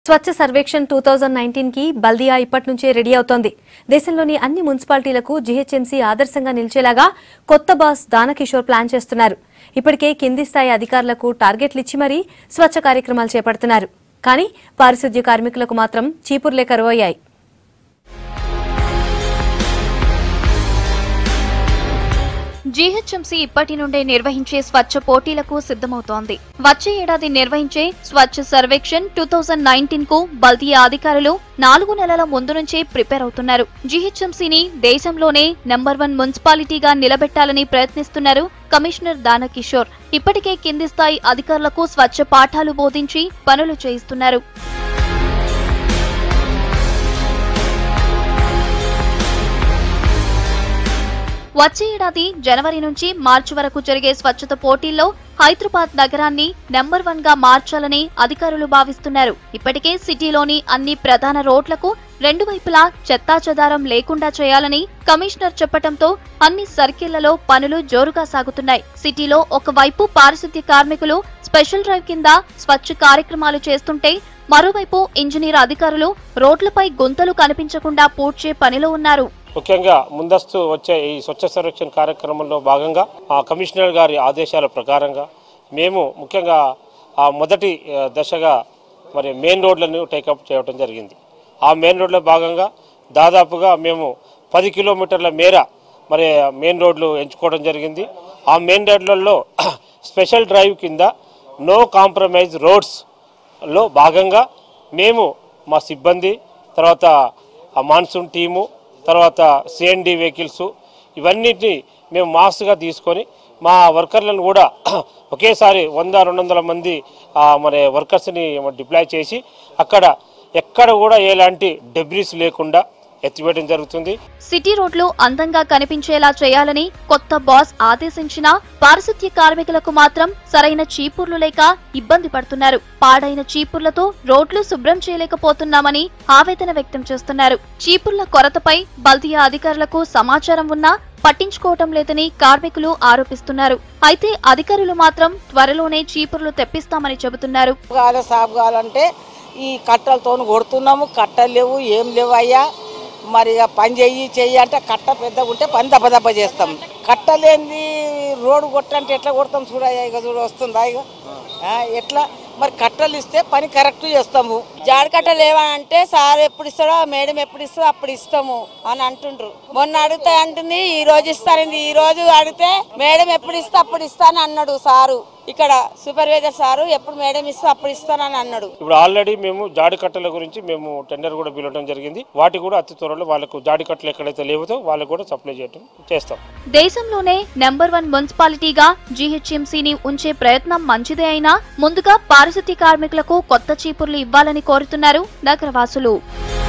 స్వచ్ఛ Survekshan two thousand nineteen కి బల్దియా ఇప్పటి నుంచే రెడీ అవుతోంది దేశంలోని అన్ని మున్సిపాలిటీలకు జీహెచ్ఎంసీ ఆదర్శంగా నిలిచేలాగా కొత్త బాస్ దానకిషోర్ ప్లాన్ చేస్తున్నారు ఇప్పటికే కింది స్థాయి అధికారులకు టార్గెట్లు ఇచ్చి మరీ స్వచ్ఛ కార్యక్రమాలు చేపడుతున్నారు కానీ పారిశుద్ధ్య కార్మికులకు మాత్రం చీపుర్లే కరువయ్యాయి జీహెచ్ఎంసీ ఇప్పటి నుండే నిర్వహించే స్వచ్ఛ పోటీలకు సిద్ధమవుతోంది వచ్చే ఏడాది నిర్వహించే Swachh Survekshan two thousand nineteen కు బల్దియా అధికారులు నాలుగు నెలల ముందు నుంచే ప్రిపేర్ అవుతున్నారు జీహెచ్ఎంసీని దేశంలోనే నెంబర్ వన్ మున్సిపాలిటీగా నిలబెట్టాలని ప్రయత్నిస్తున్నారు కమిషనర్ దానకిషోర్ ఇప్పటికే కింది స్థాయి అధికారులకు స్వచ్ఛ పాఠాలు బోధించి పనులు చేయిస్తున్నారు వచ్చే ఏడాది జనవరి నుంచి మార్చి వరకు జరిగే స్వచ్ఛత పోటీల్లో హైదరాబాద్ నగరాన్ని నెంబర్ వన్ గా మార్చాలని అధికారులు భావిస్తున్నారు ఇప్పటికే సిటీలోని అన్ని ప్రధాన రోడ్లకు రెండు వైపులా చెత్తా చెదారం లేకుండా చేయాలని కమిషనర్ చెప్పడంతో అన్ని సర్కిళ్లలో పనులు జోరుగా సాగుతున్నాయి సిటీలో ఒకవైపు పారిశుద్ధ్య కార్మికులు స్పెషల్ డ్రైవ్ కింద స్వచ్ఛ కార్యక్రమాలు చేస్తుంటే మరోవైపు ఇంజనీర్ అధికారులు రోడ్లపై గుంతలు కనిపించకుండా పూడ్చే పనిలో ఉన్నారు ముఖ్యంగా ముందస్తు వచ్చే ఈ స్వచ్ఛ సర్వేక్షణ కార్యక్రమంలో భాగంగా ఆ కమిషనర్ గారి ఆదేశాల ప్రకారంగా మేము ముఖ్యంగా ఆ మొదటి ఆ, దశగా మరి మెయిన్ రోడ్లను టేకప్ చేయడం జరిగింది ఆ మెయిన్ రోడ్లో భాగంగా దాదాపుగా మేము పది కిలోమీటర్ల మేర మరి మెయిన్ రోడ్లు ఎంచుకోవడం జరిగింది ఆ మెయిన్ రోడ్లలో స్పెషల్ డ్రైవ్ కింద నో కాంప్రమైజ్ రోడ్స్ లో భాగంగా మేము మా సిబ్బంది తర్వాత ఆ మాన్సూన్ టీము తర్వాత సిఎన్డి వెహికల్స్ ఇవన్నిటిని మేము మాస్గా తీసుకొని మా వర్కర్లను కూడా ఒకేసారి వంద రెండు వందల మంది ఆ, మరి వర్కర్స్ని డిప్లాయ్ చేసి అక్కడ ఎక్కడ కూడా ఎలాంటి డెబ్రిస్ లేకుండా ఎత్తివేయడం జరుగుతుంది సిటీ రోడ్లు అందంగా కనిపించేలా చేయాలని కొత్త బాస్ ఆదేశించినా పారిశుద్ధ్య కార్మికులకు మాత్రం సరైన చీపుర్లు లేక ఇబ్బంది పడుతున్నారు పాడైన చీపుర్లతో రోడ్లు శుభ్రం చేయలేకపోతున్నామని ఆవేదన వ్యక్తం చేస్తున్నారు చీపుర్ల కొరతపై బల్దియా అధికారులకు సమాచారం ఉన్నా పట్టించుకోవటం లేదని కార్మికులు ఆరోపిస్తున్నారు అయితే అధికారులు మాత్రం త్వరలోనే చీపుర్లు తెప్పిస్తామని చెబుతున్నారు కావాలి సాగు కావాలంటే ఈ కట్టలతో కొడుతున్నాము కట్టలు లేవు ఏం లేవు అయ్యా మరి ఇక పని చెయ్యి చెయ్యి అంటే కట్ట పెద్దగా ఉంటే పని దెబ్బ దెబ్బ చేస్తాం కట్టలేంది రోడ్డు కొట్టంటే ఎట్లా కొడతాం చూడయ్యా ఇక చూడ వస్తుందా ఇక ఆ, ఎట్లా మరి కట్టలు ఇస్తే పని కరెక్ట్ చేస్తాము జాడకట్ట లేవనంటే సార్ ఎప్పుడు ఇస్తాడో మేడం ఎప్పుడు ఇస్తుందో అప్పుడు ఇస్తాము అని అంటుండ్రు మొన్న అడిగితే అంటుంది ఈ రోజు ఇస్తానండి ఈ రోజు అడిగితే మేడం ఎప్పుడు ఇస్తే అప్పుడు ఇస్తాను అన్నాడు సారు ఇక్కడ సూపర్వైజర్ సారు ఎప్పుడు మేడం ఇస్తే అప్పుడు ఇస్తానని అన్నాడు ఇప్పుడు ఆల్రెడీ మేము జాడి కట్టల గురించి మేము టెండర్ కూడా పిలవడం జరిగింది వాటి కూడా అతి త్వరలో వాళ్ళకు జాడి కట్టలు ఎక్కడైతే లేవుతో వాళ్ళకు కూడా సప్లై చేయడం చేస్తాం దేశంలోనే నెంబర్ వన్ మున్సిపాలిటీగా జీహెచ్ఎంసీని ఉంచే ప్రయత్నం మంచిదే అయినా ముందుగా పారిశుద్ధ్య కార్మికులకు కొత్త చీపుర్లు ఇవ్వాలని కోరుతున్నారు నగరవాసులు